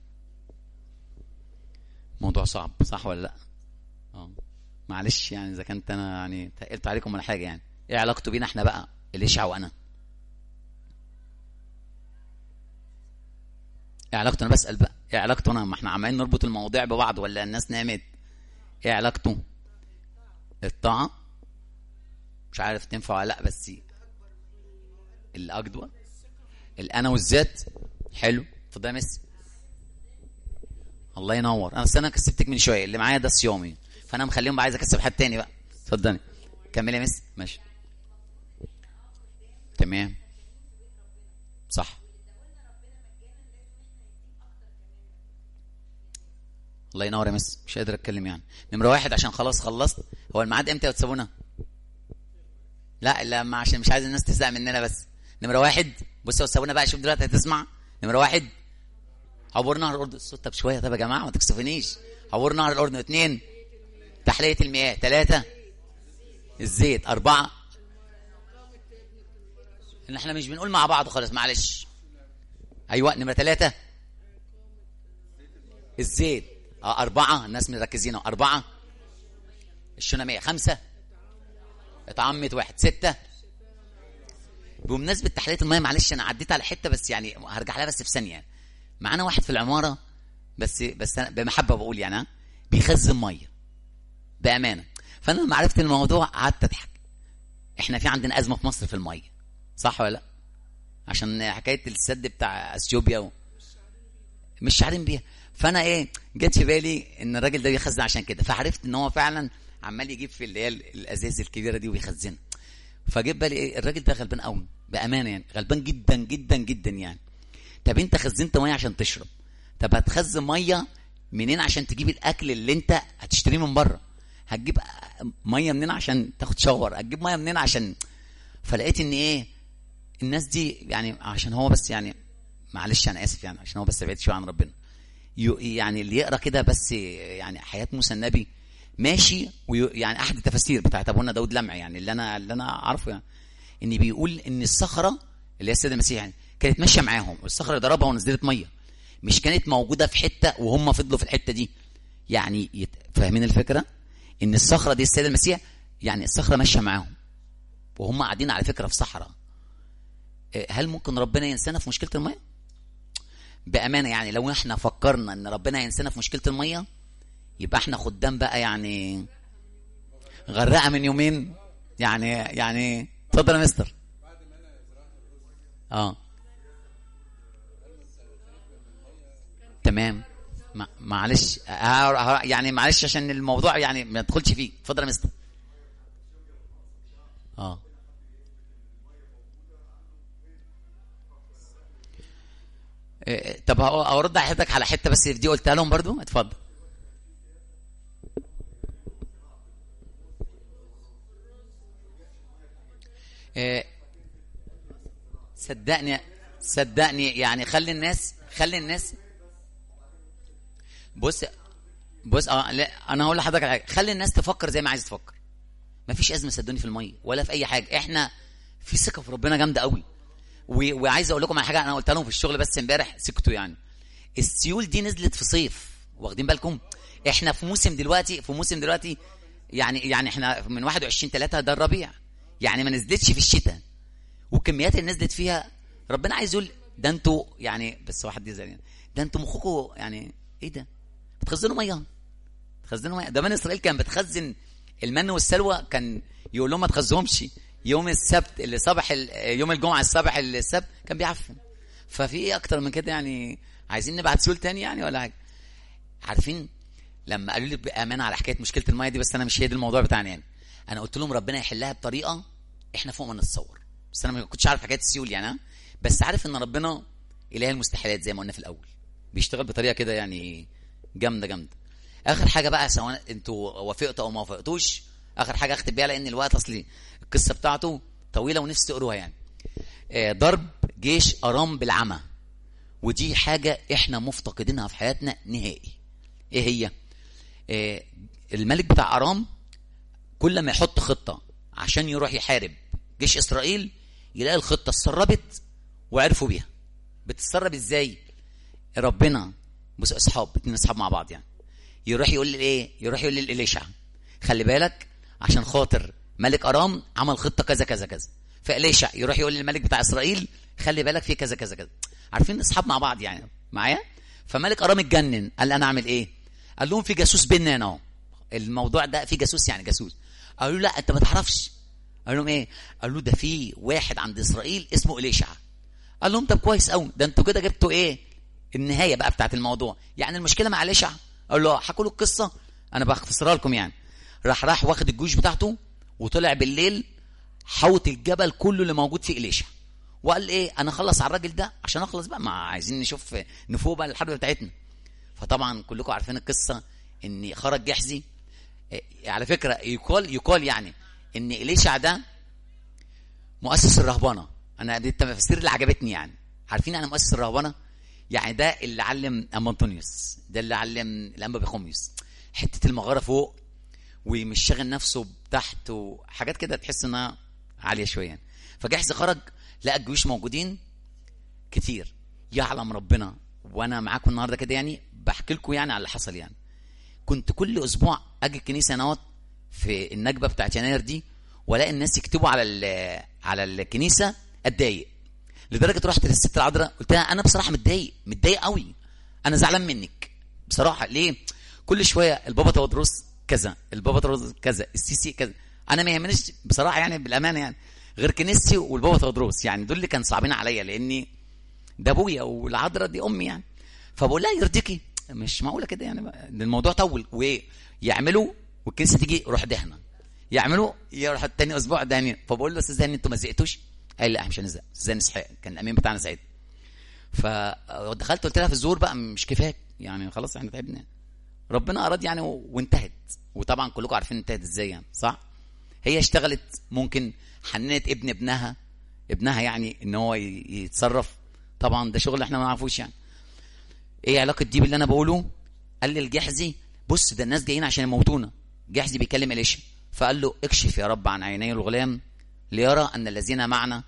موضوع صعب صح ولا لا اه معلش يعني اذا كنت انا يعني تقلت عليكم ولا حاجه يعني ايه علاقته بينا احنا بقى الاشع وانا ايه علاقته انا بسال بقى ايه علاقته انا ما احنا عمالين نربط المواضيع ببعض ولا الناس نامت ايه علاقته الطاعه مش عارف تنفع ولا لا بس الاقدوى الانا والذات حلو اتفضل يا ميسي الله ينور انا أصل انا كسبتك من شويه اللي معايا ده صيامي فانا مخليهم بقى عايز اكسب حد تاني بقى اتفضلي كملي يا ميسي ماشي تمام صح الله ينور يا مس مش قادر اتكلم يعني نمره واحد عشان خلاص خلصت هو الميعاد امتى وتسابونا لا لا ما عشان مش عايز الناس تزهق مننا بس نمره واحد بص وتسابونا بقى شوف دلوقتي هتسمع نمره واحد عبور نهر الاردن الصوت طب شويه طب يا جماعه ما تكسفنيش عبور نهر الاردن اثنين تحليه المياه ثلاثه الزيت اربعه ان احنا مش بنقول مع بعض خالص معلش ايوه نمره ثلاثه الزيت اه أربعة الناس مركزين أهو. أربعة الشنامية خمسة اتعمت واحد ستة بمناسبة تحلية المية معلش أنا عديت على حتة بس يعني هرجع لها بس في ثانية معانا واحد في العمارة بس بس أنا بمحبة بقول يعني ها، بيخزن مية بأمانة فأنا لما عرفت الموضوع قعدت أضحك إحنا في عندنا أزمة في مصر في المية صح ولا لأ؟ عشان حكاية السد بتاع أثيوبيا و... مش شعرين بيها فانا ايه جت في بالي ان الراجل ده بيخزن عشان كده فعرفت ان هو فعلا عمال يجيب في اللي هي الازاز الكبيره دي ويخزنها فجيت بالي ايه الراجل ده غلبان قوي بامانه يعني غلبان جدا جدا جدا يعني طب انت خزنت ميه عشان تشرب طب هتخزن ميه منين عشان تجيب الاكل اللي انت هتشتريه من بره هتجيب ميه منين عشان تاخد شاور هتجيب ميه منين عشان فلقيت ان ايه الناس دي يعني عشان هو بس يعني معلش انا اسف يعني عشان هو بس بعيد شويه عن ربنا يو- يعني اللي يقرا كده بس يعني حياه موسى النبي ماشي ويو يعني احد التفاسير بتاعت ابونا داود لمع يعني اللي انا اللي انا عارفه يعني ان بيقول ان الصخره اللي هي السيد المسيح يعني كانت ماشيه معاهم والصخره ضربها ونزلت ميه مش كانت موجوده في حته وهم فضلوا في الحته دي يعني يت... فاهمين الفكره ان الصخره دي السيد المسيح يعني الصخره ماشيه معاهم وهم قاعدين على فكره في صحراء إيه، هل ممكن ربنا ينسانا في مشكله الميه بامانه يعني لو احنا فكرنا ان ربنا ينسانا في مشكله الميه يبقى احنا خدام بقى يعني غرقه من يومين يعني يعني اتفضل يا مستر اه تمام ما- معلش ه- ه- يعني معلش عشان الموضوع يعني ما ندخلش فيه اتفضل يا مستر اه إيه، طب هو- ارد على حضرتك على حته بس في دي قلتها لهم برضو اتفضل آه، صدقني صدقني يعني خلي الناس خلي الناس بص بص اه لا انا هقول لحضرتك على حاجه خلي الناس تفكر زي ما عايز تفكر مفيش ازمه صدقوني في الميه ولا في اي حاجه احنا في ثقه في ربنا جامده قوي و... وعايز اقول لكم على حاجه انا قلت لهم في الشغل بس امبارح سكتوا يعني السيول دي نزلت في صيف واخدين بالكم احنا في موسم دلوقتي في موسم دلوقتي يعني يعني احنا من 21 3 ده الربيع يعني ما نزلتش في الشتاء والكميات اللي نزلت فيها ربنا عايز يقول ده انتوا يعني بس واحد يزعل يعني ده انتوا مخكم يعني ايه ده بتخزنوا ميه بتخزنوا ميه ده من اسرائيل كان بتخزن المن والسلوى كان يقول لهم ما تخزنهمش يوم السبت اللي صباح ال- يوم الجمعه الصباح السبت كان بيعفن ففي ايه اكتر من كده يعني عايزين نبعت سول تاني يعني ولا حاجه عارفين لما قالوا لي بامانه على حكايه مشكله الميه دي بس انا مش هي دي الموضوع بتاعنا يعني انا قلت لهم ربنا يحلها بطريقه احنا فوق ما نتصور بس انا ما كنتش عارف حكايه السيول يعني ها؟ بس عارف ان ربنا اله المستحيلات زي ما قلنا في الاول بيشتغل بطريقه كده يعني جامده جامده اخر حاجه بقى سواء انتوا وافقتوا او ما وافقتوش اخر حاجه اختم بيها لان الوقت اصلي القصه بتاعته طويله ونفسي تقروها يعني آه، ضرب جيش ارام بالعمى ودي حاجه احنا مفتقدينها في حياتنا نهائي ايه هي آه، الملك بتاع ارام كل ما يحط خطه عشان يروح يحارب جيش اسرائيل يلاقي الخطه اتسربت وعرفوا بيها بتتسرب ازاي ربنا بص اصحاب اتنين اصحاب مع بعض يعني يروح يقول لي ايه يروح يقول لإليشع خلي بالك عشان خاطر ملك ارام عمل خطه كذا كذا كذا فإليشع يروح يقول للملك بتاع اسرائيل خلي بالك في كذا كذا كذا عارفين اصحاب مع بعض يعني معايا فملك ارام اتجنن قال انا اعمل ايه قال لهم في جاسوس بيننا هنا اهو الموضوع ده في جاسوس يعني جاسوس قالوا له لا انت ما تعرفش قال لهم ايه قال له ده في واحد عند اسرائيل اسمه إليشع قال لهم طب كويس قوي ده انتوا كده جبتوا ايه النهايه بقى بتاعت الموضوع يعني المشكله مع إليشع قال له حكوا له القصه انا بختصرها لكم يعني راح راح واخد الجيوش بتاعته وطلع بالليل حوط الجبل كله اللي موجود فيه إليشع وقال ايه انا اخلص على الراجل ده عشان اخلص بقى ما عايزين نشوف نفوق بقى الحرب بتاعتنا فطبعا كلكم عارفين القصه ان خرج جحزي إيه، على فكره يقال يقال يعني ان إليشع ده مؤسس الرهبنه انا دي التفاسير اللي عجبتني يعني عارفين انا مؤسس الرهبنه يعني ده اللي علم اما انطونيوس ده اللي علم الانبا بخوميوس حته المغاره فوق ومش شاغل نفسه تحت وحاجات كده تحس انها عاليه شويه يعني. فجحز خرج لقى الجيوش موجودين كتير يعلم ربنا وانا معاكم النهارده كده يعني بحكي لكم يعني على اللي حصل يعني كنت كل اسبوع اجي الكنيسه نوت في النجبه بتاعت يناير دي والاقي الناس يكتبوا على ال- على الكنيسه اتضايق لدرجه رحت للست العذراء قلت لها انا بصراحه متضايق متضايق قوي انا زعلان منك بصراحه ليه كل شويه البابا تودروس كذا البابا تودروس كذا السيسي كذا انا ما يهمنيش بصراحه يعني بالامانه يعني غير كنيستي والبابا تودروس يعني دول اللي كانوا صعبين عليا لاني ده ابويا والعذراء دي امي يعني فبقول لها يرضيكي مش معقوله كده يعني بقى. ده الموضوع طول ويعملوا والكنيسه تيجي روح دهنا يعملوا يروح تاني اسبوع دهني فبقول له استاذ هاني انتوا ما زهقتوش قال لي لا مش هنزهق استاذ هاني اسحاق كان الامين بتاعنا ساعتها فدخلت قلت لها في الزور بقى مش كفايه يعني خلاص احنا تعبنا ربنا اراد يعني و- وانتهت وطبعا كلكم عارفين انتهت ازاي يعني صح هي اشتغلت ممكن حننت ابن ابنها ابنها يعني ان هو ي- يتصرف طبعا ده شغل احنا ما نعرفوش يعني ايه علاقه دي باللي انا بقوله قال لي الجحزي بص ده الناس جايين عشان يموتونا جحزي بيكلم اليشا فقال له اكشف يا رب عن عيني الغلام ليرى ان الذين معنا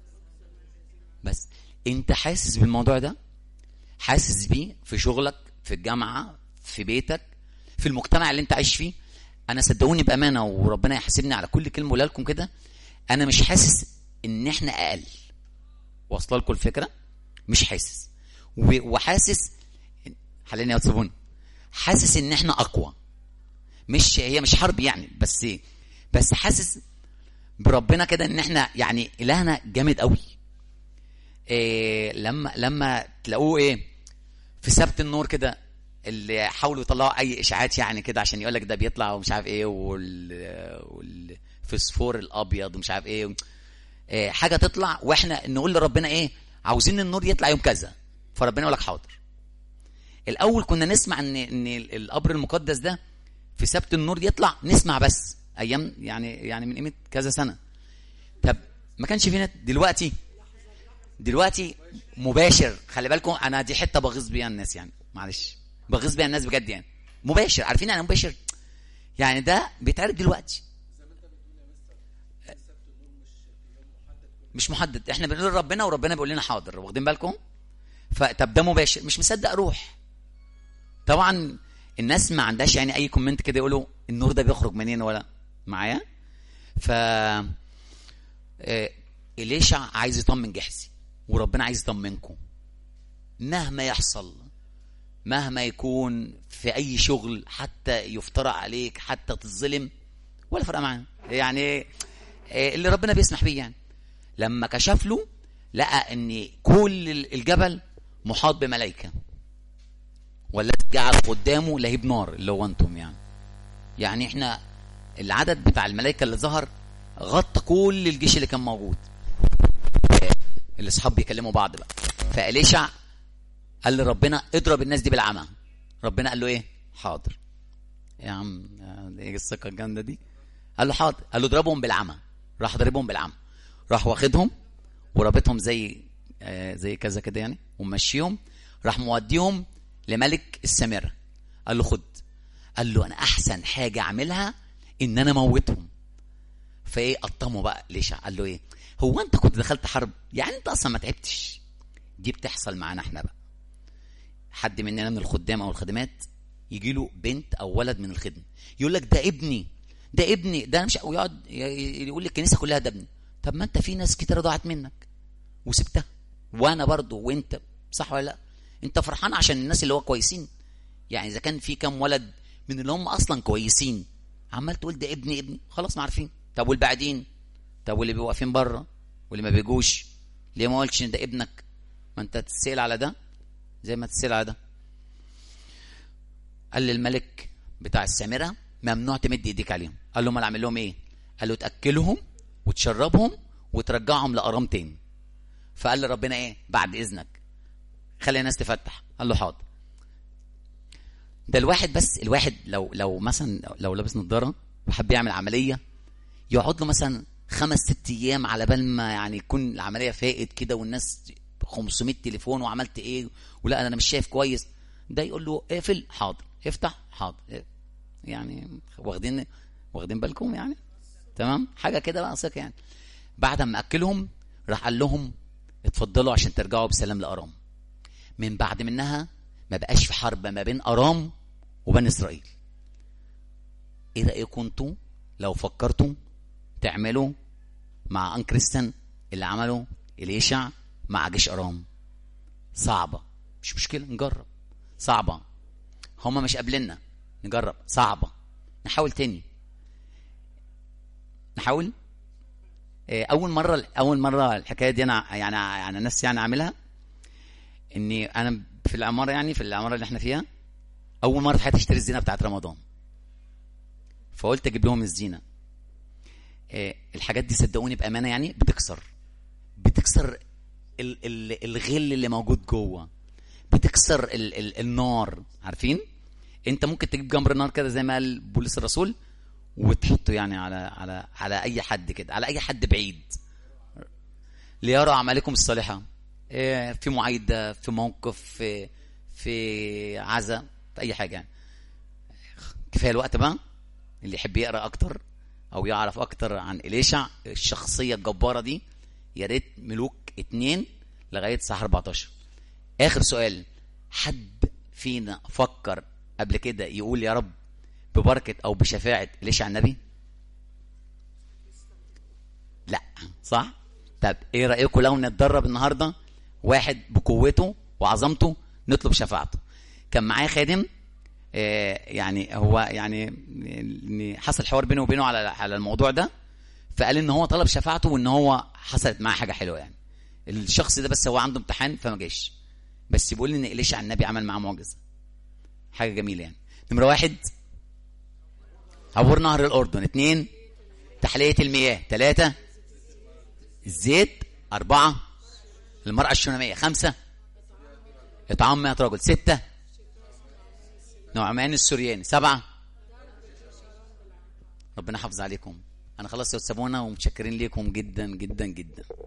بس انت حاسس بالموضوع ده حاسس بيه في شغلك في الجامعه في بيتك في المجتمع اللي انت عايش فيه انا صدقوني بامانه وربنا يحاسبني على كل كلمه اقولها لكم كده انا مش حاسس ان احنا اقل واصله لكم الفكره مش حاسس و- وحاسس حاليا يا صابون حاسس ان احنا اقوى مش هي مش حرب يعني بس بس حاسس بربنا كده ان احنا يعني الهنا جامد قوي إيه لما لما تلاقوه ايه في سبت النور كده اللي حاولوا يطلعوا اي اشاعات يعني كده عشان يقول لك ده بيطلع ومش عارف ايه وال والفسفور الابيض ومش عارف ايه إيه حاجه تطلع واحنا نقول لربنا ايه عاوزين النور يطلع يوم كذا فربنا يقول لك حاضر الاول كنا نسمع ان ان القبر المقدس ده في سبت النور يطلع نسمع بس ايام يعني يعني من قيمه كذا سنه طب ما كانش في نت دلوقتي دلوقتي مباشر خلي بالكم انا دي حته بغيظ بيها الناس يعني معلش بغيظ بيها الناس بجد يعني مباشر عارفين يعني مباشر يعني ده بيتعرض دلوقتي مش محدد احنا بنقول ربنا وربنا بيقول لنا حاضر واخدين بالكم فطب ده مباشر مش مصدق روح طبعا الناس ما عندهاش يعني اي كومنت كده يقولوا النور ده بيخرج منين ولا معايا ف آه، إليشع عايز يطمن جحزي وربنا عايز يطمنكم مهما يحصل مهما يكون في اي شغل حتى يفترى عليك حتى تظلم ولا فرق معاه يعني آه، اللي ربنا بيسمح بيه يعني لما كشف له لقى ان كل الجبل محاط بملائكه والذي جعل قدامه لهيب نار اللي هو انتم يعني يعني احنا العدد بتاع الملائكه اللي ظهر غطى كل الجيش اللي كان موجود الاصحاب بيكلموا بعض بقى فاليشع قال لربنا اضرب الناس دي بالعمى ربنا قال له ايه حاضر يا عم ايه الثقه الجامده دي قال له حاضر قال له اضربهم بالعمى راح ضربهم بالعمى راح واخدهم ورابطهم زي آه زي كذا كده يعني ومشيهم راح موديهم لملك السامره قال له خد قال له انا احسن حاجه اعملها ان انا اموتهم فايه قطمه بقى ليش قال له ايه هو انت كنت دخلت حرب يعني انت اصلا ما تعبتش دي بتحصل معانا احنا بقى حد مننا من الخدام او الخدمات يجي له بنت او ولد من الخدمه يقول لك ده ابني ده ابني ده أنا مش ويقعد يقول لي الكنيسه كلها ده ابني طب ما انت في ناس كتير ضاعت منك وسبتها وانا برضو وانت صح ولا لا انت فرحان عشان الناس اللي هو كويسين يعني اذا كان في كام ولد من اللي هم اصلا كويسين عمال تقول ده ابني ابني خلاص ما عارفين طب والبعدين طب واللي بيبقوا واقفين بره واللي ما بيجوش ليه ما قلتش ان ده ابنك ما انت تتسال على ده زي ما تتسال على ده قال للملك بتاع السامره ممنوع تمد ايديك عليهم قال له امال اعمل لهم ايه قال له تاكلهم وتشربهم وترجعهم لارام تاني فقال لربنا ايه بعد اذنك خلي الناس تفتح قال له حاضر ده الواحد بس الواحد لو لو مثلا لو لابس نظاره وحب يعمل عمليه يقعد له مثلا خمس ست ايام على بال ما يعني يكون العمليه فائت كده والناس 500 تليفون وعملت ايه ولا انا مش شايف كويس ده يقول له اقفل حاضر افتح حاضر يعني واخدين واخدين بالكم يعني تمام حاجه كده بقى ثقه يعني بعد ما اكلهم راح قال لهم اتفضلوا عشان ترجعوا بسلام لارام من بعد منها ما بقاش في حرب ما بين ارام وبين اسرائيل ايه رايكم انتوا لو فكرتوا تعملوا مع انكريستن اللي عمله اليشع مع جيش ارام صعبه مش مشكله نجرب صعبه هما مش قابلنا نجرب صعبه نحاول تاني نحاول اول مره اول مره الحكايه دي انا يعني يعني الناس يعني عاملها اني انا في العماره يعني في العماره اللي احنا فيها اول مره في حياتي اشتري الزينه بتاعت رمضان فقلت اجيب لهم الزينه الحاجات دي صدقوني بامانه يعني بتكسر بتكسر ال ال الغل اللي موجود جوه بتكسر ال ال النار عارفين انت ممكن تجيب جمر نار كده زي ما قال بولس الرسول وتحطه يعني على على على اي حد كده على اي حد بعيد ليرى اعمالكم الصالحه في معايده في موقف في في عزا في اي حاجه يعني كفايه الوقت بقى اللي يحب يقرا اكتر او يعرف اكتر عن اليشع الشخصيه الجباره دي يا ريت ملوك اتنين لغايه الساعه 14 اخر سؤال حد فينا فكر قبل كده يقول يا رب ببركه او بشفاعه اليشع النبي لا صح طب ايه رايكم لو نتدرب النهارده واحد بقوته وعظمته نطلب شفاعته كان معايا خادم يعني هو يعني حصل حوار بينه وبينه على على الموضوع ده فقال ان هو طلب شفاعته وان هو حصلت معاه حاجه حلوه يعني الشخص ده بس هو عنده امتحان فما جاش بس بيقول لي ان اليشع النبي عمل معاه معجزه حاجه جميله يعني نمره واحد عبور نهر الاردن اثنين تحليه المياه ثلاثه الزيت اربعه المراه الشوناميه خمسه اطعام 100 رجل سته نعمان السورياني سبعة ربنا حافظ عليكم انا خلاص يا استاذ منى ومتشكرين ليكم جدا جدا جدا